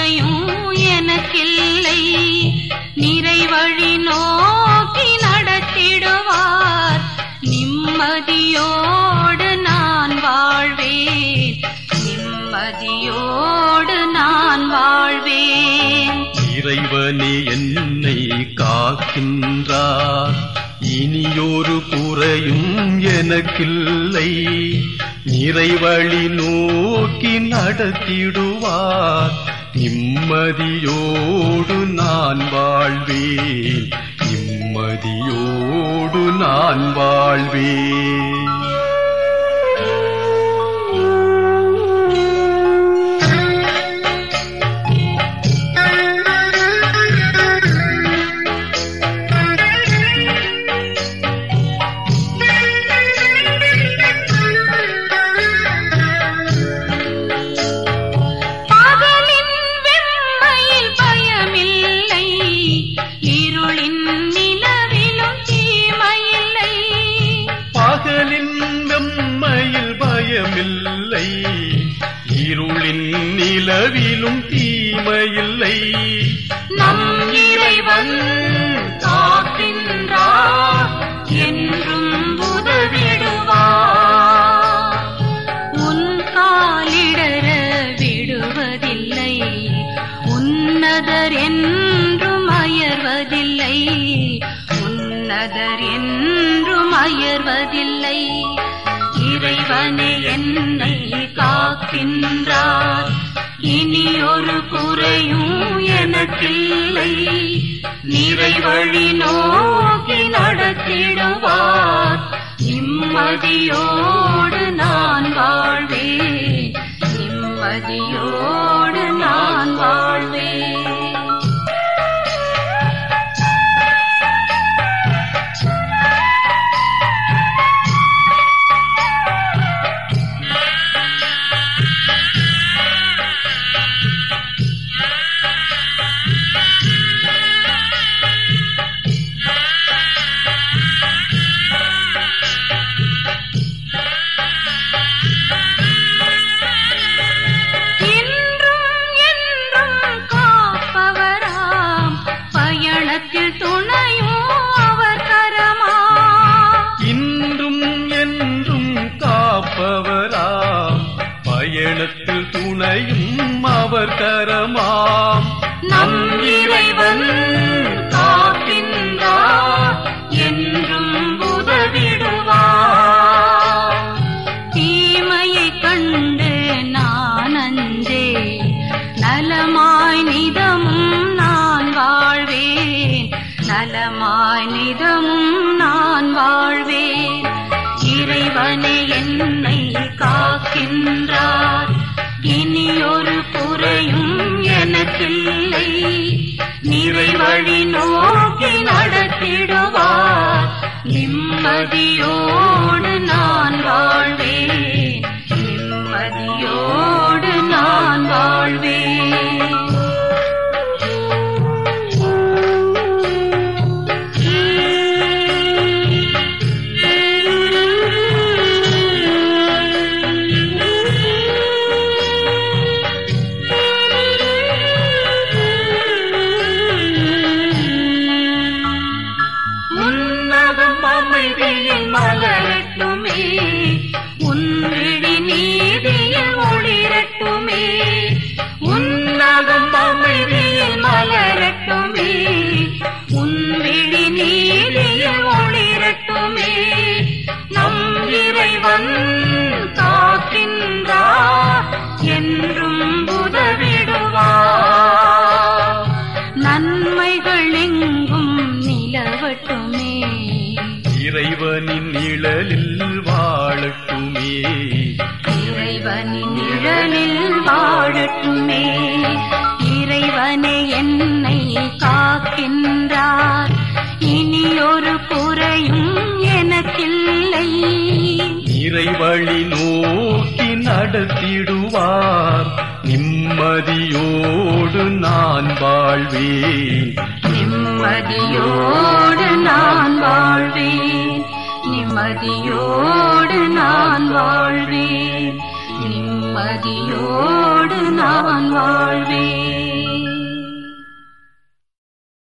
குறையும் எனக்கில்லை நிறைவழி நோக்கி நடத்திடுவார் நிம்மதியோடு நான் வாழ்வேன் நிம்மதியோடு நான் வாழ்வேன் இறைவனே என்னை காக்கின்றார் இனியொரு குறையும் எனக்கில்லை நிறைவழி நோக்கி நடத்திடுவார் நிம்மதியோடு நான் வாழ்வேன் நிம்மதியோடு நான் வாழ்வேன் பகலின் வெம்மையில் பயமில்லை இருளின் நிலவிலும் தீமையில்லை பகலின் வெம்மையில் பயமில்லை இருளின் நிலவிலும் தீமையில்லை நம் இறைவன் காக்கின்றார் என்றும் உதவிடுவார் உன் காலிடர விடுவதில்லை உன்னதர் என்றும் அயர்வதில்லை உன்னதர் என்றும் அயர்வதில்லை இறைவனே என்னை காக்கின்றார் இனி ஒரு குறையும் எனக்கில்லை நிறைவழி நோக்கி நடத்திடுவார் நிம்மதியோடு நான் வாழ்வேன் நிம்மதியோடு நான் வாழ்வேன் என்றும் என்றும் காப்பவராம் பயணத்தில் துணையும் அவர் கரமா இன்றும் என்றும் காப்பவராம் பயணத்தில் துணையும் அவர் கரமாம் நம் இறைவன் காக்கின்றார் என்றும் உதவிடுவார் தீமையை கண்டு நான் அஞ்சே நலமாய் நிதமும் நான் வாழ்வேன் நலமாய் நிதமும் நான் வாழ்வேன் இறைவனே என்னை காக்கின்றார் இனி ஒரு குறையும் எனக்கில்லை நிறைவழி நோக்கி நடத்திடுவார் நிம்மதியோடு நான் வாழ்வேன் நிம்மதியோடு நான் வாழ்வேன் உன்னதம் அமைதியில் மலரட்டுமே உன்விழி நீதியில் ஒளிரட்டுமே உன்னதம் அமைதியில் மலரட்டுமே உன்விழி நீதியில் ஒளிரட்டுமே நம் இறைவன் காக்கின்றார் என்றும் உதவிடுவார் நன்மைகள் எங்கும் நிலவட்டுமே இறைவனின் நிழலில் வாழட்டுமே இறைவனின் நிழலில் வாழட்டுமே இறைவனே என்னை காக்கின்றார் இனி ஒரு குறையும் எனக்கில்லை இறைவழி நோக்கி நடத்திடுவார் நிம்மதியோடு நான் வாழ்வேன் நிம்மதியோடு நான் வாழ்வேன் நிம்மதியோடு நான் வாழ்வேன் நிம்மதியோடு நான் வாழ்வேன்